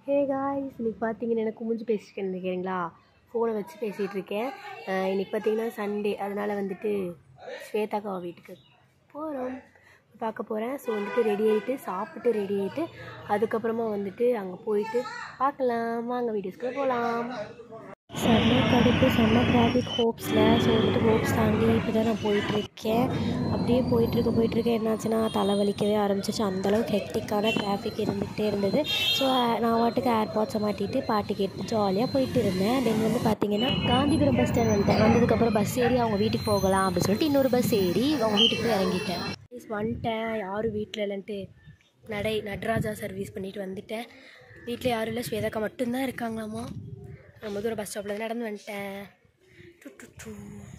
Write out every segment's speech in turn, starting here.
Hey guys இன்னைக்கு பார்த்தீங்கன்னா எனக்கு குமிஞ்சு பேசிட்டு நினைக்கிறீங்களா ஃபோனை வச்சு பேசிகிட்டு இருக்கேன் அஹ் இன்னைக்கு பார்த்தீங்கன்னா சண்டே அதனால் வந்துட்டு ஸ்வேதாக்கா வீட்டுக்கு போகிறோம் பார்க்க போகிறேன் ஸோ வந்துட்டு ரெடி ஆகிட்டு சாப்பிட்டு ரெடி ஆகிட்டு அதுக்கப்புறமா வந்துட்டு அங்கே போயிட்டு பார்க்கலாம் வாங்க வீடியோஸ்க்குள்ளே போகலாம் செம்ம கடுப்பு செம்ம டிராஃபிக் ஹோப்ஸில் ஸோ வந்துட்டு ஹோப்ஸ் தாண்டி இப்போ தான் நான் போயிட்டுருக்கேன் அப்படியே போயிட்டுருக்க போயிட்டுருக்க என்னாச்சுன்னா தலைவலிக்கவே ஆரம்பிச்சிச்சு அந்தளவுக்கு ஹெக்டிக்கான டிராஃபிக் இருந்துகிட்டே இருந்தது ஸோ நான் வாட்டுக்கு ஏர்பாட்ஸை மாட்டிட்டு பாட்டு கேட்டு ஜாலியாக போயிட்டு இருந்தேன் தென் வந்து பார்த்தீங்கன்னா காந்திபுரம் பஸ் ஸ்டாண்ட் வந்துட்டேன் வந்ததுக்கப்புறம் பஸ் ஏறி அவங்க வீட்டுக்கு போகலாம் அப்படின்னு சொல்லிட்டு இன்னொரு பஸ் ஏறி அவங்க வீட்டுக்கு போய் இறங்கிட்டேன் ப்ளீஸ் வந்துட்டேன் யாரும் வீட்டில் இல்லைன்ட்டு நடை நடராஜா சர்வீஸ் பண்ணிட்டு வந்துட்டேன் வீட்டில் யாரும் இல்லை ஸ்வேதாக்கா மட்டும்தான் இருக்காங்களாமா ரொம்ப தூரம் பஸ் ஸ்டாப்பில் நடந்து வந்துட்டேன் டு, டு, டு.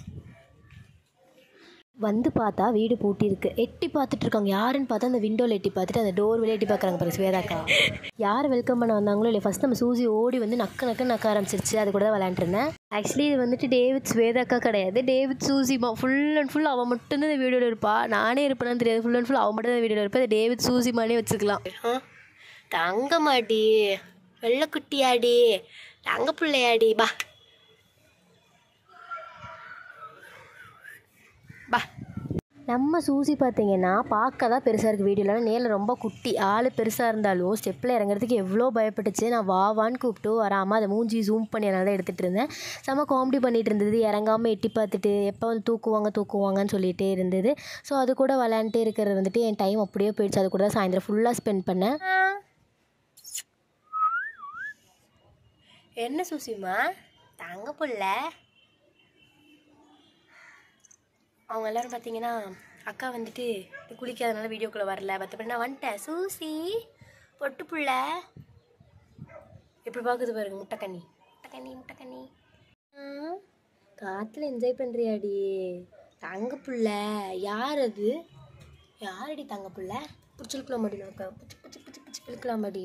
வந்து பார்த்தா வீடு பூட்டியிருக்கு எட்டி பார்த்துட்டு இருக்காங்க யாருன்னு பார்த்தா அந்த விண்டோவில் எட்டி பார்த்துட்டு அந்த டோர் வெளியே எட்டி பார்க்குறாங்க பாருங்க ஸ்வேதாக்கா யார் வெல்கம் பண்ண வந்தாங்களோ இல்லை ஃபஸ்ட் நம்ம சூசி ஓடி வந்து நக்க நக்க நக்க ஆரம்பிச்சிருச்சு அது கூட தான் விளையாண்டுருந்தேன் ஆக்சுவலி இது வந்துட்டு டேவிட் ஸ்வேதாக்கா கிடையாது David Susima full and full அவன் மட்டும்தான் இந்த வீடியோவில் இருப்பா நானே இருப்பேன்னு தெரியாது ஃபுல் அண்ட் ஃபுல் அவன் மட்டும் தான் வீடியோவில் இருப்பேன் அது டேவிட் சூசிமானே வச்சுக்கலாம் தங்க மாடி வெள்ளக்குட்டியாடி தங்க பிள்ளையாடி பா பா நம்ம சூசி பார்த்தீங்கன்னா பார்க்க தான் பெருசாக இருக்குது வீடியோவில் நேரில் ரொம்ப குட்டி ஆள் பெருசாக இருந்தாலும் ஸ்டெப்பில் இறங்குறதுக்கு எவ்வளோ பயப்பட்டுச்சு நான் வா வான்னு கூப்பிட்டு வராமல் அதை மூஞ்சி ஜூம் பண்ணி அதனால தான் எடுத்துகிட்டு இருந்தேன் செம்ம காமெடி பண்ணிகிட்டு இருந்தது இறங்காமல் எட்டி பார்த்துட்டு எப்போ வந்து தூக்குவாங்க தூக்குவாங்கன்னு சொல்லிகிட்டே இருந்தது ஸோ அது கூட விளையாண்டுட்டே இருக்கிறது வந்துட்டு என் டைம் அப்படியே போயிடுச்சு அது கூட தான் சாயந்தரம் ஃபுல்லாக ஸ்பெண்ட் பண்ணேன் என்ன சுசிமா தங்க புள்ள அவங்க எல்லாரும் பார்த்தீங்கன்னா அக்கா வந்துட்டு குளிக்காதனால வீடியோக்குள்ளே வரல மற்றபடி நான் வந்துட்டேன் சூசி பொட்டு புள்ள எப்படி பார்க்குது பாருங்க முட்டைக்கண்ணி முட்டைக்கண்ணி முட்டைக்கண்ணி ஆ, காத்துல என்ஜாய் பண்ணுறியாடி தங்க புள்ள யார் அது யாரடி தங்க புள்ள பிடிச்சிருக்கலாம் மாடி நமக்கு பிடிச்சி பிடிச்சி பிடிச்சி பிடிச்சி இழுக்கலாம் மாடி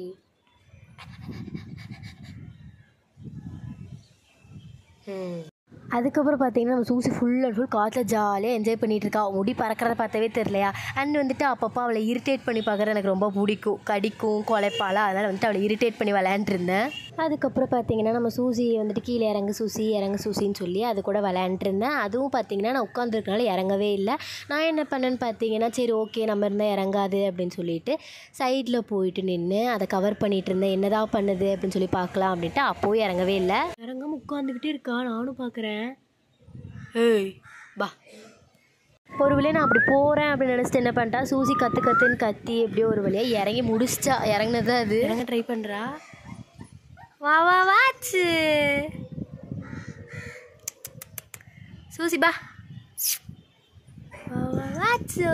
அதுக்கப்புறம் பார்த்தீங்கன்னா நம்ம சூசி ஃபுல் அண்ட் ஃபுல் காற்றுல ஜாலியாக என்ஜாய் பண்ணிட்டு இருக்கா முடி பறக்கிறத பார்த்தவே தெரியலையா அண்ட் வந்துட்டு அப்பப்போ அவளை இரிட்டேட் பண்ணி பார்க்குறது எனக்கு ரொம்ப பிடிக்கும் கடிக்கும் கொலைப்பாலா அதனால் வந்துட்டு அவளை இரிட்டேட் பண்ணி விளையாண்டுருந்தேன் அதுக்கப்புறம் பார்த்தீங்கன்னா நம்ம சூசி வந்துட்டு கீழே இறங்கு சூசி இறங்கு சூசின்னு சொல்லி அது கூட விளையாண்டுருந்தேன் அதுவும் பார்த்தீங்கன்னா நான் உட்காந்துருக்கனால இறங்கவே இல்லை நான் என்ன பண்ணேன்னு பார்த்தீங்கன்னா சரி ஓகே நம்ம இருந்தால் இறங்காது அப்படின்னு சொல்லிட்டு சைடில் போயிட்டு நின்று அதை கவர் பண்ணிட்டு இருந்தேன் என்னதான் பண்ணுது அப்படின்னு சொல்லி பார்க்கலாம் அப்படின்ட்டு அப்போவும் இறங்கவே இல்லை இறங்காம உட்காந்துக்கிட்டே இருக்கா நானும் பார்க்குறேன் ஏய் பா ஒரு வழியாக நான் அப்படி போகிறேன் அப்படின்னு நினச்சிட்டு என்ன பண்ணிட்டா சூசி கற்று கற்றுன்னு கத்தி எப்படியோ ஒரு வழியாக இறங்கி முடிச்சிட்டா இறங்கினது தான் அது இறங்க ட்ரை பண்ணுறா வா வா வாச்சு சூசி பா வா வா வாச்சு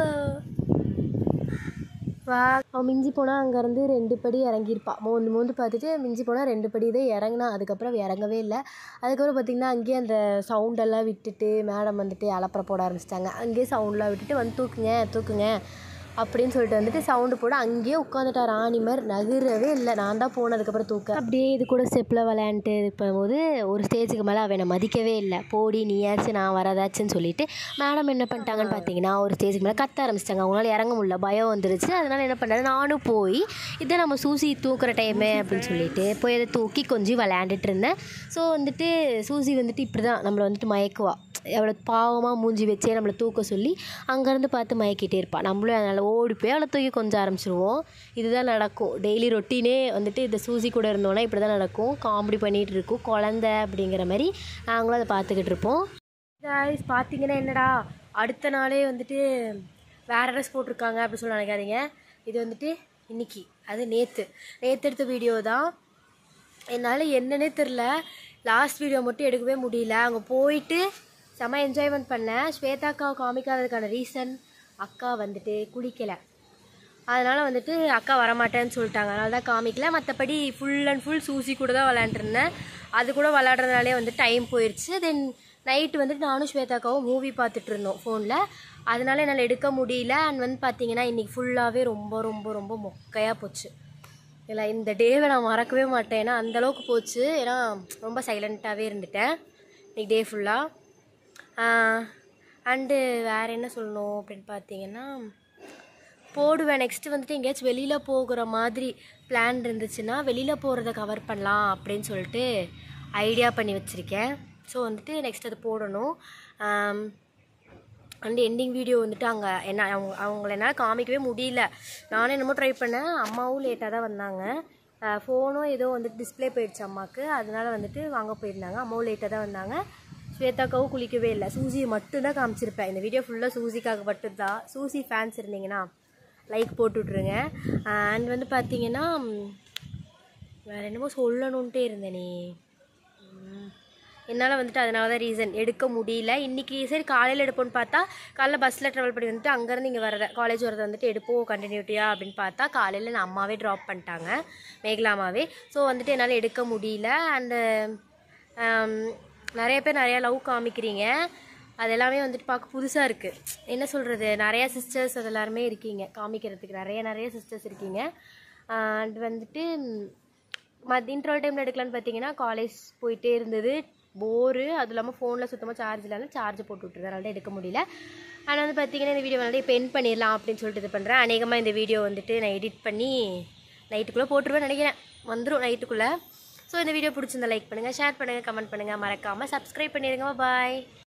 வா அவன் மிஞ்சி போனால் அங்கேருந்து ரெண்டு படி இறங்கியிருப்பா மோந்து மோந்து பார்த்துட்டு மிஞ்சி போனால் ரெண்டு படி தான் இறங்குனா அதுக்கப்புறம் அவ இறங்கவே இல்லை அதுக்கப்புறம் பார்த்திங்கன்னா அங்கேயே அந்த சவுண்டெல்லாம் விட்டுட்டு மேடம் வந்துட்டு அலப்பறை போட ஆரம்பிச்சிட்டாங்க அங்கேயே சவுண்டெலாம் விட்டுட்டு வந்து தூக்குங்க தூக்குங்க அப்படின்னு சொல்லிட்டு வந்துட்டு சவுண்டு போட அங்கேயே உட்காந்துட்டா ராணி மாதிரி நகரவே இல்லை நான் தான் போனதுக்கப்புறம் தூக்க அப்படியே இது கூட ஸ்டெப்பில் விளையாண்டுட்டு இது பண்ணும்போது ஒரு ஸ்டேஜுக்கு மேலே அவனை மதிக்கவே இல்லை போடி நீயாச்சும் நான் வரதாச்சுன்னு சொல்லிட்டு மேடம் என்ன பண்ணிட்டாங்கன்னு பார்த்தீங்கன்னா ஒரு ஸ்டேஜுக்கு மேலே கத்த ஆரம்பிச்சிட்டாங்க அவங்களால இறங்க முடியல பயம் வந்துருச்சு அதனால என்ன பண்ணாரு நானும் போய் இதை நம்ம சூசி தூக்குற டைமு அப்படின்னு சொல்லிட்டு போய் அதை தூக்கி கொஞ்சம் விளையாண்டுட்டு இருந்தேன் ஸோ வந்துட்டு சூசி வந்துட்டு இப்படி தான் நம்மளை வந்துட்டு மயக்குவா எவ்வளோ பாவமாக மூஞ்சி வச்சே நம்மளை தூக்க சொல்லி அங்கேருந்து பார்த்து மயக்கிட்டே இருப்பாள் நம்மளும் அதனால் ஓடி போய் அவளை தூக்கி கொஞ்சம் ஆரம்பிச்சிருவோம் இதுதான் நடக்கும் டெய்லி ரொட்டீனே வந்துட்டு இந்த சூசி கூட இருந்தோன்னா இப்படி தான் நடக்கும் காமெடி பண்ணிகிட்டு இருக்கும் குழந்த அப்படிங்கிற மாதிரி நாங்களும் அதை பார்த்துக்கிட்டு இருப்போம் guys பார்த்தீங்கன்னா என்னடா அடுத்த நாளே வந்துட்டு வேறு ட்ரெஸ் போட்டிருக்காங்க அப்படின்னு சொல்லி நினைக்காதீங்க இது வந்துட்டு இன்னைக்கு அது நேற்று நேற்று எடுத்த வீடியோ தான் என்னால் என்னன்னே தெரில லாஸ்ட் வீடியோ மட்டும் எடுக்கவே முடியல அங்கே போயிட்டு செம என்ஜாய்மெண்ட் பண்ணேன் ஸ்வேதாக்காவை காமிக்காததுக்கான ரீசன் அக்கா வந்துட்டு குளிக்கலை அதனால் வந்துட்டு அக்கா வரமாட்டேன்னு சொல்லிட்டாங்க அதனால தான் காமிக்கல மற்றபடி ஃபுல் அண்ட் ஃபுல் சூசி கூட தான் விளையாண்டுருந்தேன் அது கூட விளையாடுறதுனாலே வந்து டைம் போயிடுச்சு தென் நைட்டு வந்துட்டு நானும் ஸ்வேதாக்காவும் மூவி பார்த்துட்டு இருந்தோம் ஃபோனில் அதனால என்னால் எடுக்க முடியல அண்ட் வந்து பார்த்தீங்கன்னா இன்றைக்கி ஃபுல்லாகவே ரொம்ப ரொம்ப ரொம்ப மொக்கையாக போச்சு இல்லை இந்த டேவை நான் மறக்கவே மாட்டேன் ஏன்னா அந்தளவுக்கு போச்சு ஏன்னா ரொம்ப சைலண்ட்டாகவே இருந்துட்டேன் இன்னைக்கு டே ஃபுல்லாக அண்டு வேறு என்ன சொல்லணும் அப்படின்னு பார்த்தீங்கன்னா போடுவேன் நெக்ஸ்ட்டு வந்துட்டு எங்கேயாச்சும் வெளியில் போகிற மாதிரி பிளான் இருந்துச்சுன்னா வெளியில் போகிறத கவர் பண்ணலாம் அப்படின்னு சொல்லிட்டு ஐடியா பண்ணி வச்சுருக்கேன் ஸோ வந்துட்டு நெக்ஸ்ட் அது போடணும் அண்ட் எண்டிங் வீடியோ வந்துட்டு அங்கே என்ன அவங்க அவங்கள என்னால் காமிக்கவே முடியல நானும் என்னமோ ட்ரை பண்ணேன் அம்மாவும் லேட்டாக தான் வந்தாங்க ஃபோனும் ஏதோ வந்துட்டு டிஸ்ப்ளே போயிடுச்சு அம்மாவுக்கு அதனால வந்துட்டு வாங்க போயிருந்தாங்க அம்மாவும் லேட்டாக தான் வந்தாங்க ஸ்வேதாக்காவும் குளிக்கவே இல்லை சூசியை மட்டும்தான் காமிச்சிருப்பேன் இந்த வீடியோ ஃபுல்லாக சூசிக்காக மட்டும்தான் சூசி ஃபேன்ஸ் இருந்தீங்கன்னா லைக் போட்டு விட்ருங்க அண்ட் வந்து பார்த்தீங்கன்னா ம், வேற என்னமோ சொல்லணுன்ட்டே இருந்தேனே என்னால் வந்துட்டு அதனால தான் ரீசன் எடுக்க முடியல இன்றைக்கி சரி காலையில் எடுப்போம்னு பார்த்தா காலைல பஸ்ஸில் ட்ராவல் பண்ணி வந்துட்டு அங்கேருந்து இங்கே வரத காலேஜ் வரதை வந்துட்டு எடுப்போம் கண்டினியூட்டியாக அப்படின்னு பார்த்தா காலையில் நான் அம்மாவே ட்ராப் பண்ணிட்டாங்க மேகலாமாவே ஸோ வந்துட்டு என்னால் எடுக்க முடியல அண்டு நிறைய பேர் நிறையா லவ் காமிக்கிறீங்க அது எல்லாமே வந்துட்டு பார்க்க புதுசாக இருக்குது என்ன சொல்கிறது நிறையா சிஸ்டர்ஸ் அது எல்லாருமே இருக்கீங்க காமிக்கிறதுக்கு நிறைய நிறைய சிஸ்டர்ஸ் இருக்கீங்க அண்ட் வந்துட்டு மத் இன்ட்ரோல் டைமில் எடுக்கலான்னு பார்த்தீங்கன்னா காலேஜ் போயிட்டே இருந்தது போரு அதுவும் இல்லாமல் ஃபோனில் சுத்தமாக சார்ஜ் இல்லாமல் சார்ஜ் போட்டு விட்டுருது அதனால தான் எடுக்க முடியல ஆனால் வந்து பார்த்தீங்கன்னா இந்த வீடியோ வந்து இப்போ என் பண்ணிடலாம் அப்படின்னு சொல்லிட்டு இது பண்ணுறேன் அநேகமாக இந்த வீடியோ வந்துட்டு நான் எடிட் பண்ணி நைட்டுக்குள்ளே போட்டுருவேன் நினைக்கிறேன் வந்துடும் நைட்டுக்குள்ளே ஸோ இந்த வீடியோ பிடிச்சிருந்தா லைக் பண்ணுங்கள் ஷேர் பண்ணுங்கள் கமெண்ட் பண்ணுங்கள் மறக்காமல் சப்ஸ்கிரைப் பண்ணிடுங்க பாய்